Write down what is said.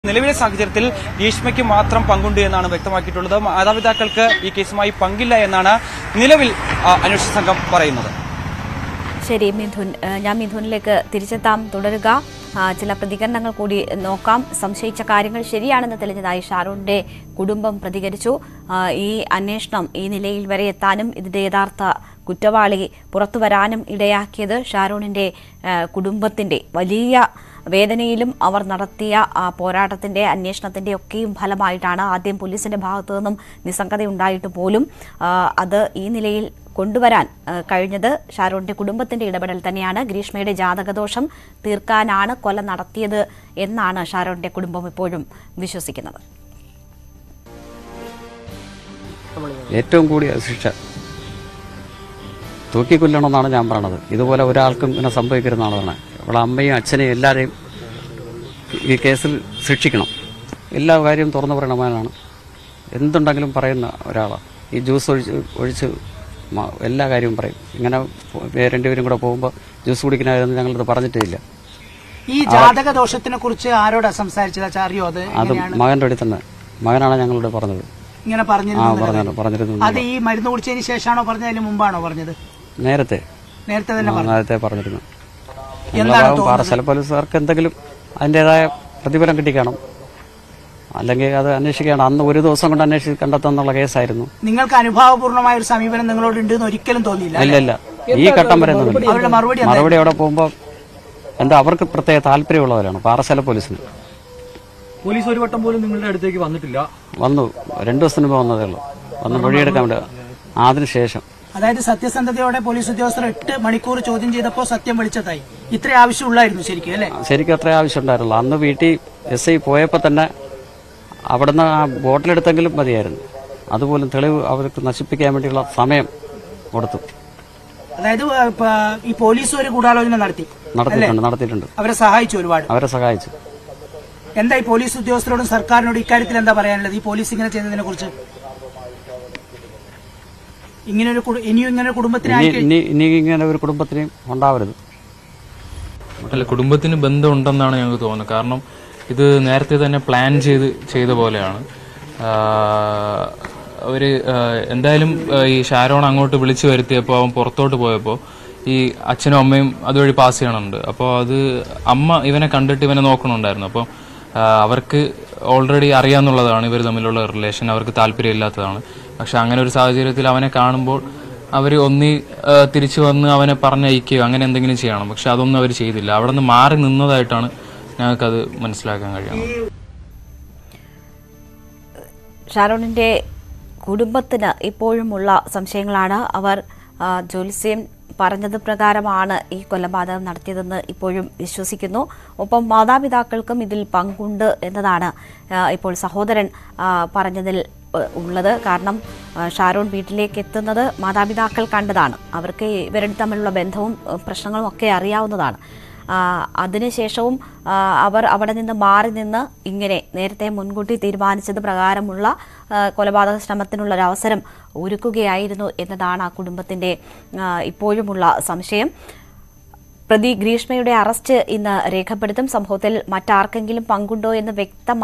നിലവിലെ സാഹചര്യത്തിൽ ഗ്രീഷ്മയ്ക്ക് മാത്രം പങ്കുണ്ട് എന്നാണ് വ്യക്തമാക്കിയിട്ടുള്ളത് മാതാപിതാക്കൾക്ക് ഈ കേസുമായി പങ്കില്ല എന്നാണ് നിലവിൽ ആ, അന്വേഷണ സംഘം പറയുന്നത് ശരി മിഥുൻ ഏഹ് ഞാൻ മിഥുനിലേക്ക് തിരിച്ചെത്താം തുടരുക ആ, ചില പ്രതികരണങ്ങൾ കൂടി നോക്കാം സംശയിച്ച കാര്യങ്ങൾ ശരിയാണെന്ന് തെളിഞ്ഞതായി ഷാരൂണിന്റെ കുടുംബം പ്രതികരിച്ചു ആ, ഈ അന്വേഷണം ഈ നിലയിൽ വരെ എത്താനും ഇതിന്റെ യഥാർത്ഥ കുറ്റവാളി പുറത്തു വരാനും ഇടയാക്കിയത് ഷാരൂണിന്റെ ഏഹ് കുടുംബത്തിന്റെ വലിയ വേദനയിലും അവർ നടത്തിയ ആ പോരാട്ടത്തിന്റെ അന്വേഷണത്തിന്റെ ഒക്കെയും ഫലമായിട്ടാണ് ആദ്യം പോലീസിന്റെ ഭാഗത്തു നിന്നും നിസ്സംഗതയുണ്ടായിട്ട് പോലും ആ, അത് ഈ നിലയിൽ കൊണ്ടുവരാൻ ആ, കഴിഞ്ഞത് ഷാരൂണിന്റെ കുടുംബത്തിന്റെ ഇടപെടൽ തന്നെയാണ് ഗ്രീഷ്മയുടെ ജാതകദോഷം തീർക്കാനാണ് കൊല നടത്തിയത് എന്നാണ് ഷാരൂണിന്റെ കുടുംബം ഇപ്പോഴും വിശ്വസിക്കുന്നത് ഏറ്റവും കൂടിയ ശിക്ഷ തൂക്കിക്കൊല്ലണമെന്നാണ് ഞാൻ പറയണത് ഇതുപോലെ ഒരാൾക്കും ഇങ്ങനെ സംഭവിക്കരുതെന്നാണ് പറഞ്ഞത് അവളെ അമ്മയും അച്ഛനെയും എല്ലാവരെയും ഈ കേസിൽ ശിക്ഷിക്കണം എല്ലാ കാര്യവും തുറന്നു പറയണമെന്നാണ് എന്തുണ്ടെങ്കിലും പറയുന്ന ഒരാളാണ് ഈ ജ്യൂസ് ഒഴിച്ച് ഒഴിച്ച് മ- എല്ലാ കാര്യവും പറയും ഇങ്ങനെ പോ- രണ്ടുപേരും കൂടെ പോകുമ്പോൾ ജ്യൂസ് കുടിക്കണമായിരുന്നു ഞങ്ങളിത് പറഞ്ഞിട്ടില്ല ഈ ജാതക ദോഷത്തിനെ കുറിച്ച് ആരോടാ സംസാരിച്ചത് അച്ഛാ അറിയോ അത് അത് എങ്ങനെയാണ് മകൻ്റെ അടുത്ത് തന്നെ മകനാണ് ഞങ്ങളോട് പറഞ്ഞത് ഇങ്ങനെ ആ പറഞ്ഞിരുന്നത് പറഞ്ഞു പറഞ്ഞിരുന്നു അത് ഈ മരുന്ന് കുടിച്ചതിന് ശേഷമാണോ പറഞ്ഞത് അതിന് മുമ്പാണോ പറഞ്ഞത് നേരത്തെ നേരത്തെ തന്നെ ആ, പറഞ്ഞു നേരത്തെ പറഞ്ഞിരുന്നു എന്താണ് ഞങ്ങളാവും പാറശാല പോലീസുകാർക്ക് എന്തെങ്കിലും അതിൻ്റെതായ പ്രതിഫലം കിട്ടിക്കാണും അല്ലെങ്കിൽ അത് അന്വേഷിക്കണം അന്ന് ഒരു ദിവസം കൊണ്ട് അന്വേഷിച്ച് കണ്ടെത്താന്നുള്ള കേസായിരുന്നു നിങ്ങൾക്ക് അനുഭാവപൂർണമായ ഒരു സമീപനം നിങ്ങളോട് ഉണ്ടെന്ന് ഒരിക്കലും തോന്നിയില്ല ഇല്ല ഇല്ല ഈ ഘട്ടം വരെ ഒന്നുമില്ല. അവരുടെ മറുപടി മറുപടി അവിടെ പോകുമ്പോൾ എന്താ അവർക്ക് പ്രത്യേക താല്പര്യമുള്ളവരാണ് പാറശാല പോലീസിന് പോലീസ് ഒരു വട്ടം പോലും നിങ്ങളുടെ അടുത്തേക്ക് വന്നിട്ടില്ല വന്നു രണ്ടു ദിവസത്തിന് മുമ്പ് വന്നതേ ഉള്ളൂ വന്ന് മൊഴിയെടുക്കാൻ വേണ്ടി അതിന് ശേഷം അതായത് സത്യസന്ധതയോടെ പോലീസ് ഉദ്യോഗസ്ഥർ എട്ട് മണിക്കൂർ ചോദ്യം ചെയ്തപ്പോൾ സത്യം വെളിച്ചത്തായി ഇത്ര ആവശ്യമുള്ളായിരുന്നു ശരിക്കും അല്ലേ ശരിക്കും അത്രേ ആവശ്യമുണ്ടായിരുന്നുള്ളൂ അന്ന് വീട്ടിൽ എസ് ഐ പോയപ്പോൾ തന്നെ അവിടുന്ന് ആ ബോട്ടിലെടുത്തെങ്കിലും മതിയായിരുന്നു അതുപോലും തെളിവ് അവർക്ക് നശിപ്പിക്കാൻ വേണ്ടിയുള്ള സമയം കൊടുത്തു അതായത് ആ, പ- ഈ പോലീസ് ഒരു ഗൂഢാലോചന നടത്തി നടത്തിയിട്ടുണ്ട് നടത്തിയിട്ടുണ്ട് അവരെ സഹായിച്ചു ഒരുപാട് അവരെ സഹായിച്ചു എന്താ ഈ പോലീസ് ഉദ്യോഗസ്ഥരോടും സർക്കാരിനോടും ഇക്കാര്യത്തിൽ എന്താ പറയാനുള്ളത് ഈ പോലീസ് ഇങ്ങനെ ചെയ്തതിനെ കുറിച്ച് ഇങ്ങനെ ഒരു കുടു- ഇനിയും ഇങ്ങനെ ഒരു കുടുംബത്തിനായി ഇനി ഇനി ഇനി ഇങ്ങനെ ഒരു കുടുംബത്തിനെയും ഉണ്ടാവരുത് അല്ല കുടുംബത്തിന് ബന്ധമുണ്ടെന്നാണ് ഞങ്ങൾക്ക് തോന്നുന്നത് കാരണം ഇത് നേരത്തെ തന്നെ പ്ലാൻ ചെയ്ത് ചെയ്ത പോലെയാണ് ആഹ് അവര് ആഹ് എന്തായാലും ആഹ് ഈ ഷാരോൺ അങ്ങോട്ട് വിളിച്ചു വരുത്തിയപ്പോൾ അവൻ പുറത്തോട്ട് പോയപ്പോൾ ഈ അച്ഛനും അമ്മയും അതുവഴി പാസ് ചെയ്യണമുണ്ട് അപ്പോൾ അത് അമ്മ ഇവനെ കണ്ടിട്ട് ഇവനെ നോക്കണുണ്ടായിരുന്നു അപ്പോൾ അവർക്ക് ഓൾറെഡി അറിയാന്നുള്ളതാണ് ഇവർ തമ്മിലുള്ള റിലേഷൻ അവർക്ക് താല്പര്യമില്ലാത്തതാണ് പക്ഷെ അങ്ങനെ ഒരു സാഹചര്യത്തിൽ അവനെ കാണുമ്പോൾ അവർ ഒന്നി ആ, തിരിച്ചു വന്ന് അവനെ പറഞ്ഞയക്കുകയോ അങ്ങനെ എന്തെങ്കിലും ചെയ്യണം പക്ഷെ അതൊന്നും അവർ ചെയ്തില്ല അവിടെ നിന്ന് മാറി നിന്നതായിട്ടാണ് ഞങ്ങൾക്കത് മനസ്സിലാക്കാൻ കഴിയുന്നത് ഷാരോണിന്റെ കുടുംബത്തിന് ഇപ്പോഴുമുള്ള സംശയങ്ങളാണ് അവർ ആ, ജ്യോത്സ്യൻ പറഞ്ഞത് പ്രകാരമാണ് ഈ കൊലപാതകം നടത്തിയതെന്ന് ഇപ്പോഴും വിശ്വസിക്കുന്നു ഒപ്പം മാതാപിതാക്കൾക്കും ഇതിൽ പങ്കുണ്ട് എന്നതാണ് ആ, ഇപ്പോൾ സഹോദരൻ ആ, പറഞ്ഞതിൽ ആ, ഉള്ളത് കാരണം ആ, ഷാരോൺ വീട്ടിലേക്ക് എത്തുന്നത് മാതാപിതാക്കൾ കണ്ടതാണ് അവർക്ക് ഇവരുടെ തമ്മിലുള്ള ബന്ധവും ആ, പ്രശ്നങ്ങളും ഒക്കെ അറിയാവുന്നതാണ് ആ, അതിനുശേഷവും ആ, അവർ അവിടെ നിന്ന് മാറി നിന്ന് ഇങ്ങനെ നേരത്തെ മുൻകൂട്ടി തീരുമാനിച്ചത് പ്രകാരമുള്ള ആ, കൊലപാതക ശ്രമത്തിനുള്ള ഒരു അവസരം ഒരുക്കുകയായിരുന്നു എന്നതാണ് ആ കുടുംബത്തിന്റെ ആ, ഇപ്പോഴുമുള്ള സംശയം പ്രതി ഗ്രീഷ്മയുടെ അറസ്റ്റ് ഇന്ന് രേഖപ്പെടുത്തും സംഭവത്തിൽ മറ്റാർക്കെങ്കിലും പങ്കുണ്ടോ എന്ന് വ്യക്തം